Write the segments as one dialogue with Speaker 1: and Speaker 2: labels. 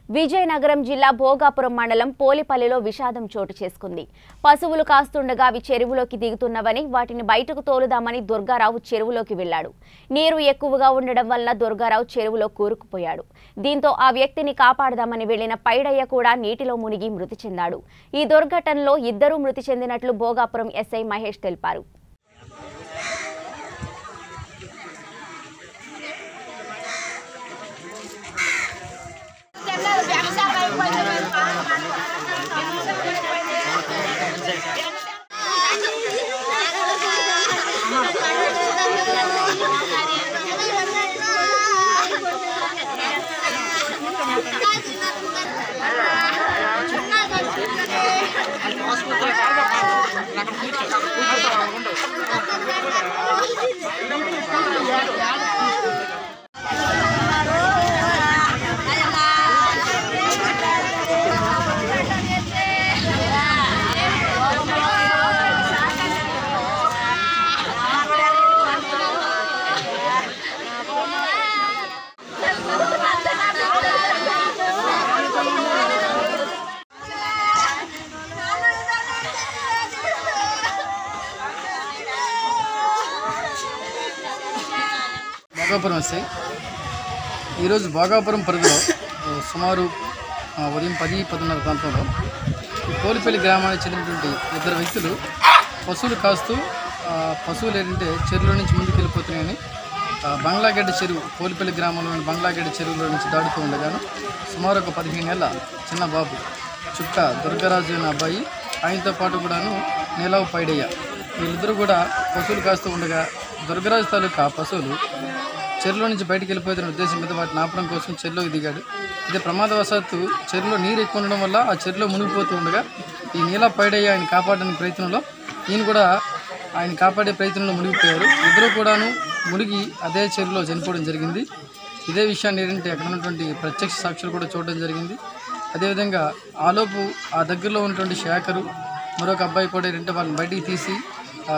Speaker 1: విజయనగరం జిల్లా భోగాపురం మండలం పోలిపల్లిలో విషాదం చోటు చేసుకుంది పశువులు కాస్తుండగా అవి చెరువులోకి దిగుతున్నవని వాటిని బయటకు తోలుదామని దుర్గారావు చెరువులోకి వెళ్లాడు నీరు ఎక్కువగా ఉండడం వల్ల దుర్గారావు చెరువులో కూరుకుపోయాడు దీంతో ఆ వ్యక్తిని కాపాడదామని వెళ్లిన పైడయ్య కూడా నీటిలో మునిగి మృతి చెందాడు ఈ దుర్ఘటనలో ఇద్దరూ మృతి చెందినట్లు భోగాపురం ఎస్ఐ మహేష్ తెలిపారు
Speaker 2: భోగాపురం ఎస్ఐ ఈరోజు భోగాపురం పరిధిలో ఆ, సుమారు ఆ, ఉదయం పది పదిన్నర ప్రాంతంలో ఈ పోలిపల్లి గ్రామానికి చెందినటువంటి ఇద్దరు వ్యక్తులు పశువులు కాస్తూ ఆ, పశువులు ఏంటంటే చెరువులో నుంచి ముందుకు వెళ్ళిపోతున్నాయని ఆ, బంగ్లాగడ్డ చెరువు పోలిపల్లి గ్రామంలోని బంగ్లాగడ్డ చెరువులో నుంచి దాడుతూ ఉండగాను సుమారు ఒక పదిహేను ఏళ్ళ చిన్న బాబు చుక్క దుర్గరాజు అనే అబ్బాయి ఆయనతో పాటు కూడాను నీలవ పైడయ్య వీళ్ళిద్దరూ కూడా పశువులు కాస్తూ ఉండగా దుర్గరాజు తాలూకా పశువులు చెరువులో నుంచి బయటికి వెళ్ళిపోతున్న ఉద్దేశం మీద వాటిని ఆపడం కోసం చెరువులోకి దిగాడు ఇది ప్రమాదవశాత్తు చెరువులో నీరు ఎక్కువ ఉండడం వల్ల ఆ చెరువులో మునిగిపోతూ ఉండగా ఈ నీల పైడయ్య ఆయన కాపాడడానికి ప్రయత్నంలో ఈయన కూడా ఆయన కాపాడే ప్రయత్నంలో మునిగిపోయారు ఇద్దరు కూడాను మునిగి అదే చెరువులో చనిపోవడం జరిగింది ఇదే విషయాన్ని ఏంటంటే అక్కడ ఉన్నటువంటి ప్రత్యక్ష సాక్షులు కూడా చూడడం జరిగింది అదేవిధంగా ఆలోపు ఆ దగ్గరలో ఉన్నటువంటి శేఖరు మరొక అబ్బాయి కూడా ఏంటంటే వాళ్ళని బయటికి తీసి ఆ,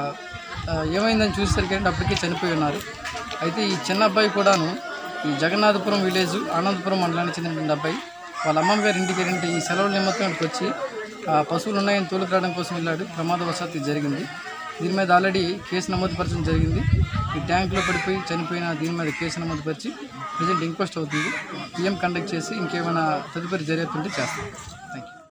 Speaker 2: ఆ, ఏమైందని చూసేసరికి ఏంటంటే అప్పటికే చనిపోయి ఉన్నారు అయితే ఈ చిన్న అబ్బాయి కూడాను ఈ జగన్నాథపురం విలేజ్ ఆనందపురం మండలానికి చెందినటువంటి అబ్బాయి వాళ్ళ అమ్మమ్మ గారి ఇంటికి ఏంటంటే ఈ సెలవుల నిమిత్తం ఇక్కడికి వచ్చి ఆ, పశువులు ఉన్నాయని తోలుకురావడం కోసం వెళ్ళాడు ప్రమాదవశాత్తు ఇది జరిగింది దీని మీద ఆల్రెడీ కేసు నమోదు పరచడం జరిగింది ఈ ట్యాంక్లో పడిపోయి చనిపోయిన దీని మీద కేసు నమోదు పరిచి ప్రజెంట్ ఇంక్వెస్ట్ అవుతుంది పిఎం కండక్ట్ చేసి ఇంకేమైనా తదుపరి జరిగేస్తుంటే చేస్తాం